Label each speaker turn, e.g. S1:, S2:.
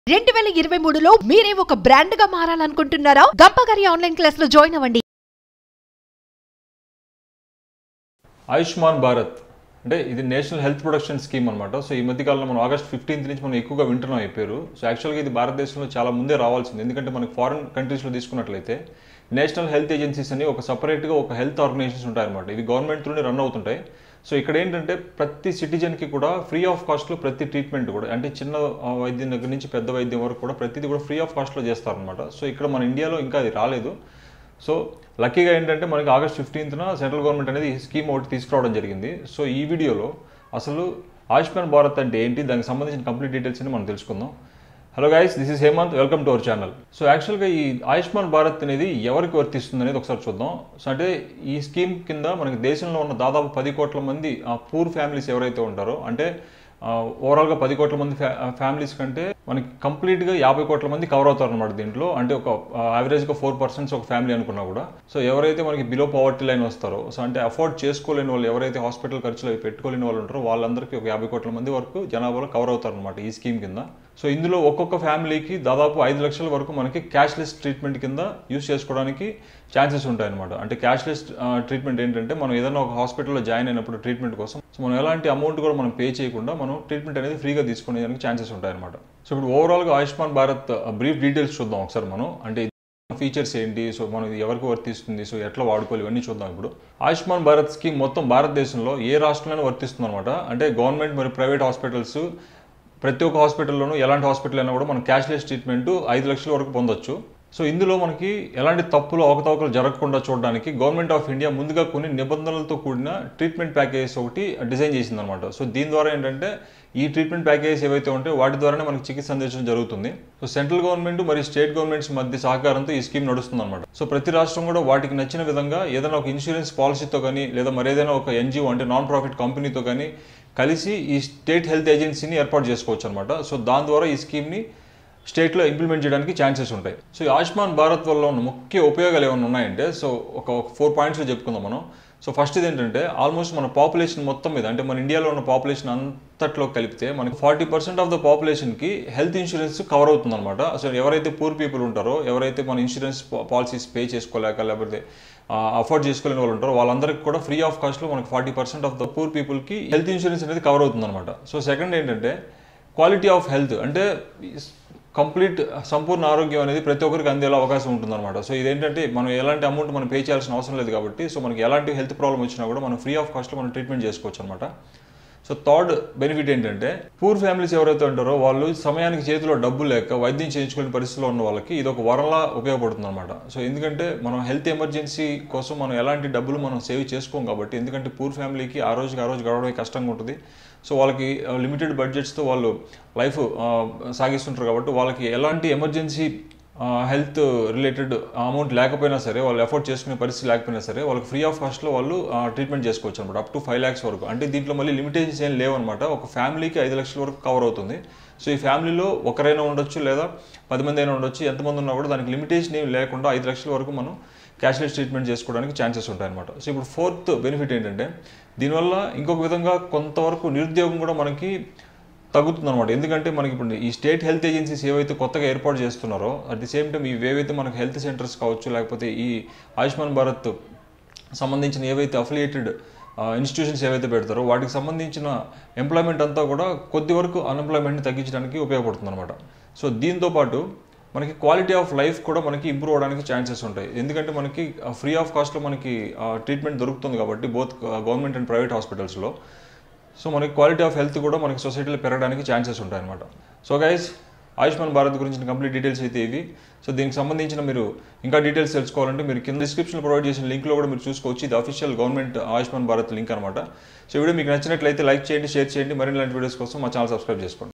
S1: రెండు వేల ఇరవై మూడులో మీరే ఒక బ్రాండ్ గా మారాలనుకుంటున్నారా గంపగారి ఆన్లైన్ క్లాస్ లో జాయిన్ అవ్వండి
S2: ఆయుష్మాన్ భారత్ అంటే ఇది నేషనల్ హెల్త్ ప్రొడక్షన్ స్కీమ్ అనమాట సో ఈ మధ్య కాలంలో మనం ఆగస్ట్ ఫిఫ్టీన్త్ నుంచి మనం ఎక్కువగా వింటున్నాం ఈ పేరు సో యాక్చువల్గా ఇది భారతదేశంలో చాలా ముందే రావాల్సింది ఎందుకంటే మనకి ఫారిన్ కంట్రీస్లో తీసుకున్నట్లయితే నేషనల్ హెల్త్ ఏజెన్సీస్ అని ఒక సపరేట్గా ఒక హెల్త్ ఆర్గనైజేషన్స్ ఉంటాయన్నమాట ఇవి గవర్నమెంట్ త్రూనే రన్ అవుతుంటాయి సో ఇక్కడ ఏంటంటే ప్రతి సిటిజన్కి కూడా ఫ్రీ ఆఫ్ కాస్ట్లో ప్రతి ట్రీట్మెంట్ కూడా అంటే చిన్న ఆ, వైద్యం దగ్గర నుంచి పెద్ద వైద్యం వరకు కూడా ప్రతిదీ కూడా ఫ్రీ ఆఫ్ కాస్ట్లో చేస్తారనమాట సో ఇక్కడ మన ఇండియాలో ఇంకా అది రాలేదు సో లక్కీగా ఏంటంటే మనకి ఆగస్ట్ ఫిఫ్టీన్త్న సెంట్రల్ గవర్నమెంట్ అనేది ఈ స్కీమ్ ఒకటి తీసుకురావడం జరిగింది సో ఈ వీడియోలో అసలు ఆయుష్మాన్ భారత్ అంటే ఏంటి దానికి సంబంధించిన కంప్లీట్ డీటెయిల్స్ అని మనం తెలుసుకుందాం hello guys this is Hemanth welcome to our channel so యాక్చువల్గా ఈ ఆయుష్మాన్ భారత్ అనేది ఎవరికి వర్తిస్తుంది అనేది ఒకసారి చూద్దాం సో అంటే ఈ స్కీమ్ కింద మనకి దేశంలో ఉన్న దాదాపు పది కోట్ల మంది పూర్ ఫ్యామిలీస్ ఎవరైతే ఉంటారో అంటే ఓవరాల్గా పది కోట్ల మంది ఫ్యా ఫ్యామిలీస్ కంటే మనకి కంప్లీట్గా యాభై కోట్ల మంది కవర్ అవుతారు అనమాట దీంట్లో అంటే ఒక యావరేజ్గా ఫోర్ పర్సెంట్స్ ఒక ఫ్యామిలీ అనుకున్నా కూడా సో ఎవరైతే మనకి బిలో పవర్టీ లైన్ వస్తారో సో అంటే అఫోర్డ్ చేసుకోలేని వాళ్ళు ఎవరైతే హాస్పిటల్ ఖర్చులు అవి పెట్టుకోలేని వాళ్ళు ఉంటారో వాళ్ళందరికీ ఒక యాభై కోట్ల మంది వరకు జనాభాలో కవర్ అవుతారు అనమాట ఈ స్కీమ్ కింద సో ఇందులో ఒక్కొక్క ఫ్యామిలీకి దాదాపు ఐదు లక్షల వరకు మనకి క్యాష్లెస్ ట్రీట్మెంట్ కింద యూస్ చేసుకోవడానికి ఛాన్సెస్ ఉంటాయన్నమాట అంటే క్యాష్లెస్ ట్రీట్మెంట్ ఏంటంటే మనం ఏదైనా ఒక హాస్పిటల్లో జాయిన్ అయినప్పుడు ట్రీట్మెంట్ కోసం సో మనం ఎలాంటి అమౌంట్ కూడా మనం పే చేయకుండా మనం ట్రీట్మెంట్ అనేది ఫ్రీగా తీసుకునేదానికి ఛాన్సెస్ ఉంటాయన్నమాట సో ఇప్పుడు ఓవరాల్గా ఆయుష్మాన్ భారత్ బ్రీఫ్ డీటెయిల్స్ చూద్దాం ఒకసారి మనం అంటే ఫీచర్స్ ఏంటి సో మనం ఇది ఎవరికి వర్తిస్తుంది సో ఎట్లా వాడుకోవాలి ఇవన్నీ చూద్దాం ఇప్పుడు ఆయుష్మాన్ భారత్ స్కీమ్ మొత్తం భారతదేశంలో ఏ రాష్ట్రంలోనే వర్తిస్తుంది అనమాట అంటే గవర్నమెంట్ మరియు ప్రైవేట్ హాస్పిటల్స్ ప్రతి ఒక్క హాస్పిటల్లోనూ ఎలాంటి హాస్పిటల్ అయినా కూడా మనం క్యాష్లెస్ ట్రీట్మెంట్ ఐదు లక్షల వరకు పొందొచ్చు సో ఇందులో మనకి ఎలాంటి తప్పులు అవకతవకలు జరగకుండా చూడడానికి గవర్నమెంట్ ఆఫ్ ఇండియా ముందుగా కొన్ని నిబంధనలతో కూడిన ట్రీట్మెంట్ ప్యాకేజెస్ ఒకటి డిజైన్ చేసిందనమాట సో దీని ద్వారా ఏంటంటే ఈ ట్రీట్మెంట్ ప్యాకేజెస్ ఏవైతే ఉంటాయో వాటి ద్వారానే మనకి చికిత్స అందించడం జరుగుతుంది సో సెంట్రల్ గవర్నమెంట్ మరియు స్టేట్ గవర్నమెంట్స్ మధ్య సహకారంతో ఈ స్కీమ్ నడుస్తుంది అనమాట సో ప్రతి రాష్ట్రం కూడా వాటికి నచ్చిన విధంగా ఏదైనా ఒక ఇన్సూరెన్స్ పాలసీతో కానీ లేదా మరేదైనా ఒక ఎన్జిఓ అంటే నాన్ ప్రాఫిట్ కంపెనీతో కానీ కలిసి ఈ స్టేట్ హెల్త్ ఏజెన్సీని ఏర్పాటు చేసుకోవచ్చు అనమాట సో దాని ద్వారా ఈ స్కీమ్ని స్టేట్లో ఇంప్లిమెంట్ చేయడానికి ఛాన్సెస్ ఉంటాయి సో ఈ ఆయుష్మాన్ భారత్ వల్ల ఉన్న ముఖ్య ఉపయోగాలు ఏమైనా ఉన్నాయంటే సో ఒక ఫోర్ పాయింట్స్లో చెప్పుకుందాం మనం సో ఫస్ట్ ఇది ఏంటంటే ఆల్మోస్ట్ మన పాపులేషన్ మొత్తం మీద అంటే మన ఇండియాలో ఉన్న పాపులేషన్ అంతట్లో కలిపితే మనకి ఫార్టీ పర్సెంట్ ఆఫ్ ద పాపులేషన్కి హెల్త్ ఇన్సూరెన్స్ కవర్ అవుతుంది అనమాట అసలు ఎవరైతే పూర్ పీపుల్ ఉంటారో ఎవరైతే మన ఇన్సూరెన్స్ పాలసీస్ పే చేసుకోలేక లేకపోతే అఫోర్డ్ చేసుకోలేని వాళ్ళు ఉంటారో వాళ్ళందరికీ కూడా ఫ్రీ ఆఫ్ కాస్ట్లో మనకి forty percent of the poor పీపుల్కి హెల్త్ ఇన్సూరెన్స్ అనేది కవర్ అవుతుంది అనమాట సో సెకండ్ ఏంటంటే క్వాలిటీ ఆఫ్ హెల్త్ అంటే కంప్లీట్ సంపూర్ణ ఆరోగ్యం అనేది ప్రతి ఒక్కరికి అందేలా అవకాశం ఉంటుందన్నమాట సో ఇదేంటంటే మనం ఎలాంటి అమౌంట్ మనం పే చేయాల్సిన అవసరం లేదు కాబట్టి సో మనకి ఎలాంటి హెల్త్ ప్రాబ్లం వచ్చినా కూడా మనం ఫ్రీ ఆఫ్ కాస్ట్లో మనం ట్రీట్మెంట్ చేసుకోవచ్చు అనమాట సో థర్డ్ బెనిఫిట్ ఏంటంటే పూర్ ఫ్యామిలీస్ ఎవరైతే ఉంటారో వాళ్ళు సమయానికి చేతిలో డబ్బు లేక వైద్యం చేయించుకునే పరిస్థితిలో ఉన్న వాళ్ళకి ఇది ఒక వరంలా ఉపయోగపడుతుంది అనమాట సో ఎందుకంటే మనం హెల్త్ ఎమర్జెన్సీ కోసం మనం ఎలాంటి డబ్బులు మనం సేవ్ చేసుకోం కాబట్టి ఎందుకంటే పూర్ ఫ్యామిలీకి ఆ రోజుకి ఆ రోజు గడవడమే కష్టంగా ఉంటుంది సో వాళ్ళకి లిమిటెడ్ బడ్జెట్స్తో వాళ్ళు లైఫ్ సాగిస్తుంటారు కాబట్టి వాళ్ళకి ఎలాంటి ఎమర్జెన్సీ హెల్త్ రిలేటెడ్ అమౌంట్ లేకపోయినా సరే వాళ్ళు ఎఫోర్డ్ చేసుకునే పరిస్థితి లేకపోయినా సరే వాళ్ళకి ఫ్రీ ఆఫ్ కాస్ట్లో వాళ్ళు ట్రీట్మెంట్ చేసుకోవచ్చు అనమాట అప్ టు ఫైవ్ ల్యాక్స్ వరకు అంటే దీంట్లో మళ్ళీ లిమిటేషన్స్ ఏం లేవన్నమాట ఒక ఫ్యామిలీకి ఐదు లక్షల వరకు కవర్ అవుతుంది సో ఈ ఫ్యామిలీలో ఒకరైనా ఉండొచ్చు లేదా పది మంది అయినా ఉండొచ్చు ఎంతమంది ఉన్నా కూడా దానికి లిమిటేషన్ ఏం లేకుండా ఐదు లక్షల వరకు మనం క్యాష్లెస్ ట్రీట్మెంట్ చేసుకోవడానికి ఛాన్సెస్ ఉంటాయన్నమాట సో ఇప్పుడు ఫోర్త్ బెనిఫిట్ ఏంటంటే దీనివల్ల ఇంకొక విధంగా కొంతవరకు నిరుద్యోగం కూడా మనకి తగ్గుతుంది అనమాట ఎందుకంటే మనకి ఇప్పుడు ఈ స్టేట్ హెల్త్ ఏజెన్సీస్ ఏవైతే కొత్తగా ఏర్పాటు చేస్తున్నారో అట్ ది సేమ్ టైం ఇవి ఏవైతే మనకు హెల్త్ సెంటర్స్ కావచ్చు లేకపోతే ఈ ఆయుష్మాన్ భారత్ సంబంధించిన ఏవైతే అఫిలియేటెడ్ ఇన్స్టిట్యూషన్స్ ఏవైతే పెడతారో వాటికి సంబంధించిన ఎంప్లాయ్మెంట్ అంతా కూడా కొద్ది వరకు అన్ఎంప్లాయ్మెంట్ని తగ్గించడానికి ఉపయోగపడుతుంది అనమాట సో దీంతో పాటు మనకి క్వాలిటీ ఆఫ్ లైఫ్ కూడా మనకి ఇంప్రూవ్ అవడానికి ఛాన్సెస్ ఉంటాయి ఎందుకంటే మనకి ఫ్రీ ఆఫ్ కాస్ట్లో మనకి ట్రీట్మెంట్ దొరుకుతుంది కాబట్టి బోత్ గవర్నమెంట్ అండ్ ప్రైవేట్ హాస్పిటల్స్లో సో మనకి క్వాలిటీ ఆఫ్ హెల్త్ కూడా మనకి సొసైటీలో పెరగడానికి ఛాన్సెస్ ఉంటాయి అనమాట సో గైస్ ఆయుష్మాన్ భారత్ గురించిన కంప్లీట్ డీటెయిల్స్ అయితే ఇవి సో దీనికి సంబంధించిన మీరు ఇంకా డీటెయిల్స్ తెలుసుకోవాలంటే మీరు కింద డిస్క్రిప్షన్లో ప్రొవైడ్ చేసిన లింక్లో కూడా మీరు చూసుకోవచ్చు ఇది official government Ayushman Bharat link అనమాట సో వీడియో మీకు నచ్చినట్లయితే లైక్ చేయండి షేర్ చేయండి మరిన్ని ఇలాంటి వీడియోస్ కోసం మా ఛానల్ సబ్స్క్రైబ్ చేసుకోండి